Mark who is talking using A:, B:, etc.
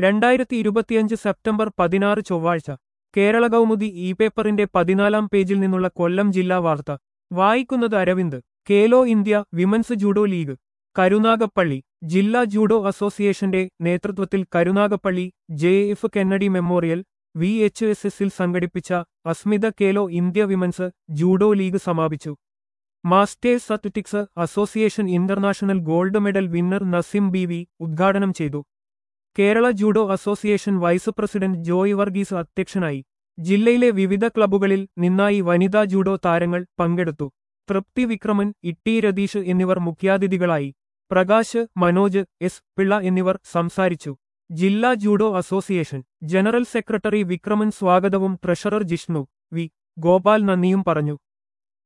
A: രണ്ടായിരത്തി ഇരുപത്തിയഞ്ച് സെപ്റ്റംബർ പതിനാറ് ചൊവ്വാഴ്ച കേരള കൗമുദി ഇ പേപ്പറിന്റെ പതിനാലാം പേജിൽ നിന്നുള്ള കൊല്ലം ജില്ലാ വാർത്ത വായിക്കുന്നത് Aravind Khelo India women's judo league Karunagappally ജില്ലാ ജൂഡോ അസോസിയേഷന്റെ നേതൃത്വത്തിൽ Karunagappally J F Kennedy memorial V H S എസിൽ സംഘടിപ്പിച്ച Asmita Khelo India women's judo league സമാപിച്ചു masters athletics association international gold medal winner Nasim B V ഉദ്ഘാടനം ചെയ്തു Kerala judo association vice president Joy Varghese അധ്യക്ഷനായി ജില്ലയിലെ വിവിധ ക്ലബ്ബുകളിൽ നിന്നായി വനിതാ ജൂഡോ താരങ്ങൾ പങ്കെടുത്തു തൃപ്തി വിക്രമൻ ഇട്ടി രതീഷ് എന്നിവർ മുഖ്യാതിഥികളായി പ്രകാശ് മനോജ് എസ് പിള്ള എന്നിവർ സംസാരിച്ചു ജില്ലാ judo association general secretary Vikraman സ്വാഗതവും ട്രഷറർ ജിഷ്ണു വി ഗോപാൽ നന്ദിയും പറഞ്ഞു